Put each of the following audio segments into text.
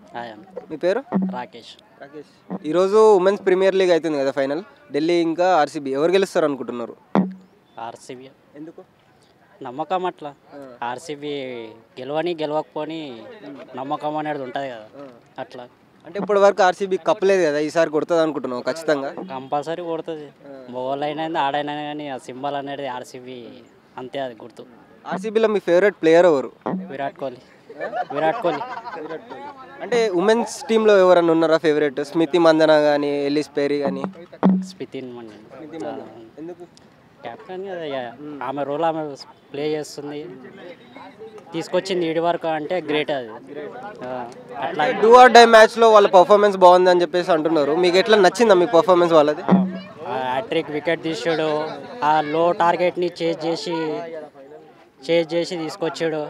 Hi అన్న మీ పేరు రాకేష్ రాకేష్ ఈరోజు ఉమెన్స్ ప్రీమియర్ లీగ్ అవుతుంది కదా ఫైనల్ ఢిల్లీ ఇంకా ఆర్సీబీ ఎవరు గెలుస్తారు అనుకుంటున్నారు ఆర్సీబీ ఎందుకు నమ్మకం అట్లా ఆర్సీబీ గెలవని గెలవకపోని నమ్మకం అనేది ఉంటుంది కదా అట్లా అంటే ఇప్పటి వరకు ఆర్సీబీ కప్పలేదు కదా ఈసారి కొడుతుంది అనుకుంటున్నావు ఖచ్చితంగా కంపల్సరీ కొడుతుంది మొగోళ్ళైనా ఆడైనా కానీ ఆ సింబల్ అనేది ఆర్సీబీ అంతే అది గుర్తు ఆర్సీబీలో మీ ఫేవరెట్ ప్లేయర్ ఎవరు విరాట్ కోహ్లీ విరాట్ కోహ్లీ అంటే ఉమెన్స్ టీంలో ఎవరన్నా ఉన్నారా ఫేవరెట్ స్మితి మందన కానీ ఎల్లిస్ పేరీ కానీ స్పితిన్ మన్ ఎందుకు కెప్టెన్ కదా ఇక ఆమె రోల్ ఆమె ప్లే చేస్తుంది తీసుకొచ్చింది ఇడి వరకు అంటే గ్రేట్ అది ఆ, అట్లా డూ ఆర్ డై మ్యాచ్లో వాళ్ళ పర్ఫార్మెన్స్ బాగుంది అని చెప్పేసి అంటున్నారు మీకు ఎట్లా నచ్చిందా మీ పర్ఫార్మెన్స్ వాళ్ళది హ్యాట్రిక్ వికెట్ తీసాడు ఆ లో టార్గెట్ని చేజ్ చేసి చేజ్ చేసి తీసుకొచ్చాడు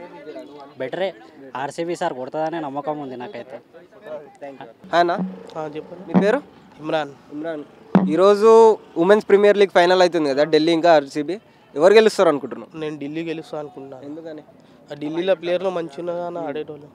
బెటరే ఆర్సీబీ సార్ కొడుతుందనే నమ్మకం ఉంది నాకైతే హానా చెప్పండి మీ పేరు ఇమ్రాన్ ఇమ్రాన్ ఈరోజు ఉమెన్స్ ప్రీమియర్ లీగ్ ఫైనల్ అవుతుంది కదా ఢిల్లీ ఇంకా ఆర్సీబీ ఎవరు గెలుస్తారు అనుకుంటున్నాను నేను ఢిల్లీ గెలుస్తా అనుకుంటున్నాను ఎందుకని ఆ ఢిల్లీలో ప్లేయర్లు మంచిగా కానీ ఆడేటోళ్ళు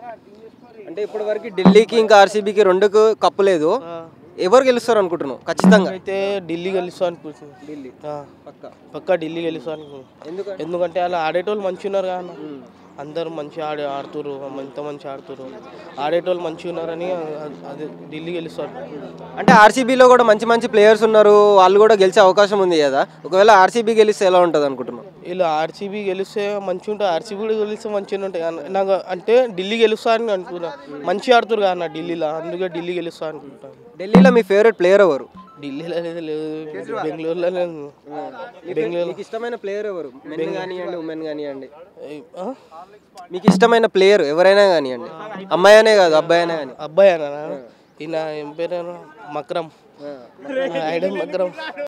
అంటే ఇప్పటి వరకు ఢిల్లీకి ఇంకా ఆర్సీబీకి రెండుకు కప్పు లేదు ఎవరు గెలుస్తారు అనుకుంటున్నావు ఖచ్చితంగా అయితే ఢిల్లీ గెలుస్తా అనుకుంటున్నాను ఢిల్లీ ఆ, పక్క పక్కా ఢిల్లీ గెలుస్తా అనుకుంటున్నాను ఎందుకంటే ఎందుకంటే అలా ఆడేటోళ్ళు మంచిగా ఉన్నారు కదా అందరు మంచిగా ఆడే ఆడుతురు ఎంత మంచిగా ఆడుతురు ఆడేటోళ్ళు మంచిగా ఉన్నారని అ- అది ఢిల్లీ గెలుస్తారు అంటే ఆర్సీబీలో కూడా మంచి మంచి ప్లేయర్స్ ఉన్నారు వాళ్ళు కూడా గెలిచే అవకాశం ఉంది కదా ఒకవేళ ఆర్సీబీ గెలిస్తే ఎలా ఉంటుంది అనుకుంటున్నాను వీళ్ళు ఆర్సీబీ గెలిస్తే మంచిగా ఉంటుంది ఆర్సీబీ కూడా గెలిస్తే మంచిగా ఉంటాయి అన్న- నాకు అంటే ఢిల్లీ గెలుస్తా అని అనుకున్నా మంచిగా ఆడుతురు కదా ఢిల్లీలో అందుకే ఢిల్లీ గెలుస్తా అనుకుంటాను ఢిల్లీలో మీ ఫేవరెట్ ప్లేయర్ ఎవరు ఢిల్లీలో లేదు లేదు బెంగళూరులో లేదు బెంగళూరు మీకు ఇష్టమైన ప్లేయర్ ఎవరు మెన్ కానివ్వండి ఉమెన్ కానివ్వండి ఆ? మీకు ఇష్టమైన ప్లేయర్ ఎవరైనా కానివ్వండి అమ్మాయి అనే కాదు అబ్బాయి అనే కానీ అబ్బాయి అన్న ఈయన ఏం పేరు మక్రమ్ ఐడమ్ మక్రమ్